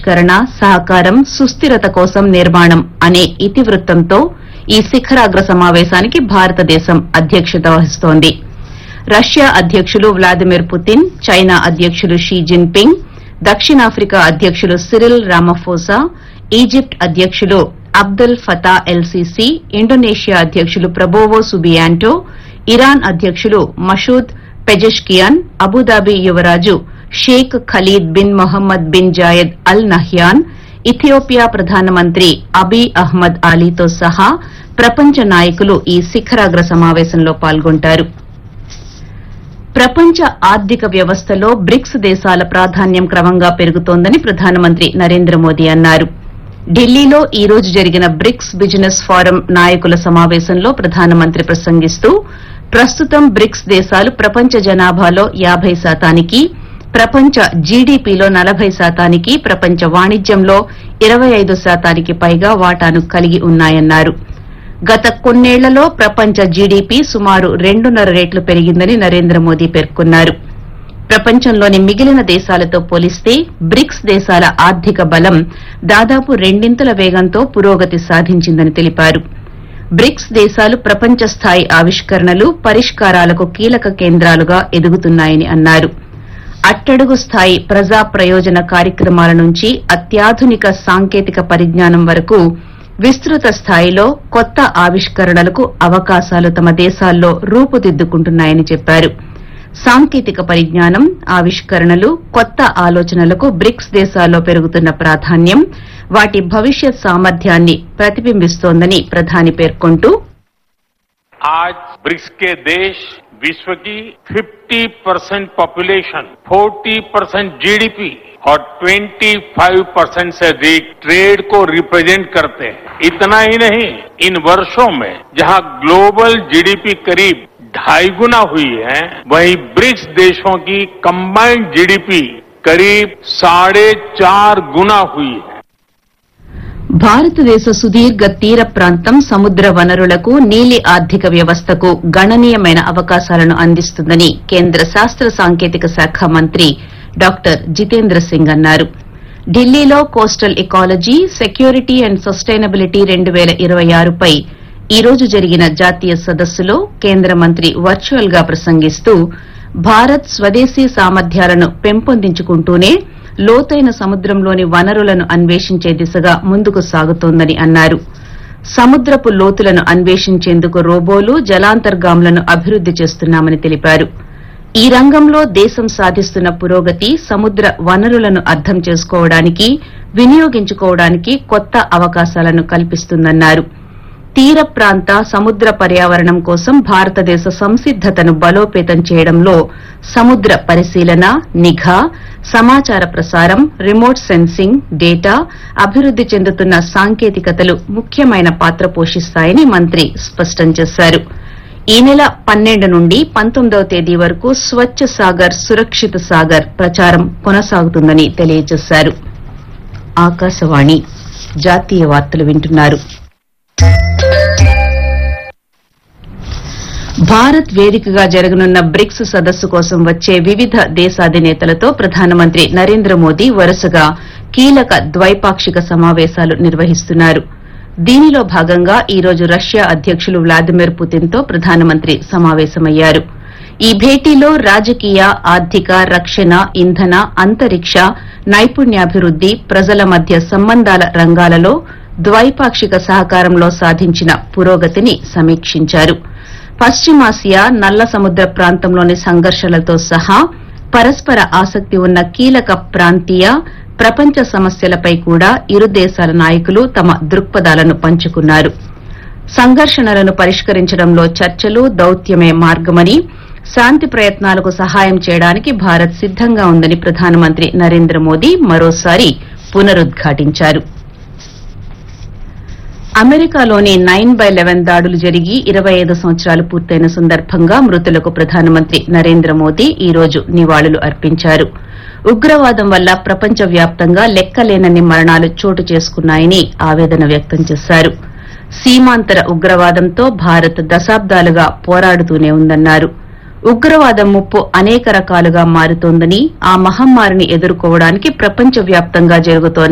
ఆవిష్కరణ సహకారం సుస్థిరత కోసం నిర్మాణం అనే ఇతివృత్తంతో ఈ శిఖరాగ్ర సమావేశానికి భారతదేశం అధ్యక్షత వహిస్తోంది రష్యా అధ్యకులు వ్లాదిమిర్ పుతిన్ చైనా అధ్యకులు షీ జిన్పింగ్ దక్షిణాఫ్రికా అధ్యకులు సిరిల్ రామఫోసా ఈజిప్ట్ అధ్యకులు అబ్దుల్ ఫతా ఎల్సీసీ ఇండోనేషియా అధ్యకులు ప్రబోవో సుబియాంటో ఇరాన్ అధ్యకులు మషూద్ పెజెష్కియాన్ అబుదాబి యువరాజు Sheikh Khaled bin Mohammed bin Zayed Al Nahyan Ethiopia ప్రధానమంత్రి అబీ అహ్మద్ అలీతో సహా ప్రపంచ నాయకులు ఈ శిఖరాగ్ర సమావేశంలో పాల్గొంటారు ప్రపంచ ఆర్థిక వ్యవస్థలో బ్రిక్స్ దేశాల ప్రాధాన్యం క్రమంగా పెరుగుతోందని ప్రధానమంత్రి నరేంద్ర మోదీ అన్నారు ఢిల్లీలో ఈ రోజు జరిగిన బ్రిక్స్ బిజినెస్ ఫోరం నాయకుల సమావేశంలో ప్రధానమంత్రి ప్రసంగిస్తూ ప్రస్తుతం బ్రిక్స్ దేశాలు ప్రపంచ జనాభాలో యాబై శాతానికి ప్రపంచ జీడీపీలో నలభై శాతానికి ప్రపంచ వాణిజ్యంలో ఇరవై ఐదు శాతానికి పైగా వాటాను కలిగి ఉన్నాయన్నారు గత కొన్నేళ్లలో ప్రపంచ జీడీపీ సుమారు రెండున్నర రెట్లు పెరిగిందని నరేంద్ర మోదీ పేర్కొన్నారు ప్రపంచంలోని మిగిలిన దేశాలతో పోలిస్తే బ్రిక్స్ దేశాల ఆర్థిక బలం దాదాపు రెండింతల వేగంతో పురోగతి సాధించిందని తెలిపారు బ్రిక్స్ దేశాలు ప్రపంచ స్థాయి ఆవిష్కరణలు పరిష్కారాలకు కీలక కేంద్రాలుగా ఎదుగుతున్నాయని అన్నారు అట్టడుగు స్థాయి ప్రజా ప్రయోజన కార్యక్రమాల నుంచి అత్యాధునిక సాంకేతిక పరిజ్ఞానం వరకు విస్తృత స్థాయిలో కొత్త ఆవిష్కరణలకు అవకాశాలు తమ దేశాల్లో రూపుదిద్దుకుంటున్నాయని చెప్పారు సాంకేతిక పరిజ్ఞానం ఆవిష్కరణలు కొత్త ఆలోచనలకు బ్రిక్స్ దేశాల్లో పెరుగుతున్న ప్రాధాన్యం వాటి భవిష్యత్ సామర్థ్యాన్ని ప్రతిబింబిస్తోందని ప్రధాని పేర్కొంటూ आज ब्रिक्स के देश विश्व की 50 परसेंट पॉपुलेशन 40 परसेंट जीडीपी और 25 परसेंट से अधिक ट्रेड को रिप्रेजेंट करते हैं इतना ही नहीं इन वर्षों में जहां ग्लोबल जीडीपी करीब ढाई गुना हुई है वहीं ब्रिक्स देशों की कंबाइंड जीडीपी करीब साढ़े चार गुना हुई है భారతదేశ సుదీర్ఘ తీర ప్రాంతం సముద్ర వనరులకు నీలి ఆర్థిక వ్యవస్థకు గణనీయమైన అవకాశాలను అందిస్తుందని కేంద్ర శాస్త్ర సాంకేతిక శాఖ మంత్రి డాక్టర్ జితేంద్ర సింగ్ అన్నారు ఢిల్లీలో coastal ecology security and sustainability రెండు పేల ఇరవై ఆరుపై ఈ రోజు జరిగిన జాతీయ సదస్సులో కేంద్ర మంత్రి వర్చువల్ గా ప్రసంగిస్తూ భారత్ స్వదేశీ సామర్థ్యాలను పెంపొందించుకుంటూనే లోతైన సముద్రంలోని వనరులను అన్వేషించే దిశగా ముందుకు సాగుతోందని అన్నారు సముద్రపు లోతులను అన్వేషించేందుకు రోబోలు జలాంతర్గాములను అభివృద్ది చేస్తున్నామని తెలిపారు ఈ రంగంలో దేశం సాధిస్తున్న పురోగతి సముద్ర వనరులను అర్థం చేసుకోవడానికి వినియోగించుకోవడానికి కొత్త అవకాశాలను కల్పిస్తుందన్నారు తీర ప్రాంత సముద్ర పర్యావరణం కోసం భారతదేశ సంసిద్దతను బలోపేతం చేయడంలో సముద్ర పరిశీలన నిఘా సమాచార ప్రసారం రిమోట్ సెన్సింగ్ డేటా అభివృద్ది చెందుతున్న సాంకేతికతలు ముఖ్యమైన పాత్ర పోషిస్తాయని మంత్రి స్పష్టం చేశారు ఈ నెల పన్నెండు నుండి పంతొమ్మిదవ తేదీ వరకు స్వచ్ఛ సాగర్ సురక్షిత సాగర్ ప్రచారం కొనసాగుతుందని తెలియజేశారు ఆకాశవాణి జాతీయ వార్తలు వింటున్నారు భారత్ వేదికగా జరగనున్న బ్రిక్స్ సదస్సు కోసం వచ్చే వివిధ దేశాధినేతలతో ప్రధానమంత్రి నరేంద్ర మోదీ వరుసగా కీలక ద్వైపాక్షిక సమావేశాలు నిర్వహిస్తున్నారు దీనిలో భాగంగా ఈ రోజు రష్యా అధ్యకులు వ్లాదిమిర్ పుతిన్ తో ప్రధానమంత్రి సమావేశమయ్యారు ఈ భేటీలో రాజకీయ ఆర్థిక రక్షణ ఇంధన అంతరిక్ష నైపుణ్యాభివృద్ది ప్రజల మధ్య సంబంధాల రంగాలలో ద్వైపాక్షిక సహకారంలో సాధించిన పురోగతిని సమీక్షించారు పశ్చిమాసియా నల్ల సముద్ర ప్రాంతంలోని సంఘర్షణలతో సహా పరస్పర ఆసక్తి ఉన్న కీలక ప్రాంతీయ ప్రపంచ సమస్యలపై కూడా ఇరు దేశాల నాయకులు తమ దృక్పథాలను పంచుకున్నారు సంఘర్షణలను పరిష్కరించడంలో చర్చలు దౌత్యమే మార్గమని శాంతి ప్రయత్నాలకు సహాయం చేయడానికి భారత్ సిద్దంగా ఉందని ప్రధానమంత్రి నరేంద్ర మోదీ మరోసారి పునరుద్ఘాటించారు అమెరికాలోని నైన్ బై లెవెన్ దాడులు జరిగి ఇరవై ఐదు సంవత్సరాలు పూర్తయిన సందర్భంగా మృతులకు ప్రధానమంత్రి నరేంద్ర మోదీ ఈ రోజు నివాళులు అర్పించారు ఉగ్రవాదం వల్ల ప్రపంచ వ్యాప్తంగా లెక్కలేనన్ని మరణాలు చోటు చేసుకున్నాయని ఆవేదన వ్యక్తం చేశారు సీమాంతర ఉగ్రవాదంతో భారత్ దశాబ్దాలుగా పోరాడుతూనే ఉందన్నారు ఉగ్రవాదం ముప్పు అనేక రకాలుగా మారుతోందని ఆ మహమ్మారిని ఎదుర్కోవడానికి ప్రపంచ వ్యాప్తంగా జరుగుతోన్న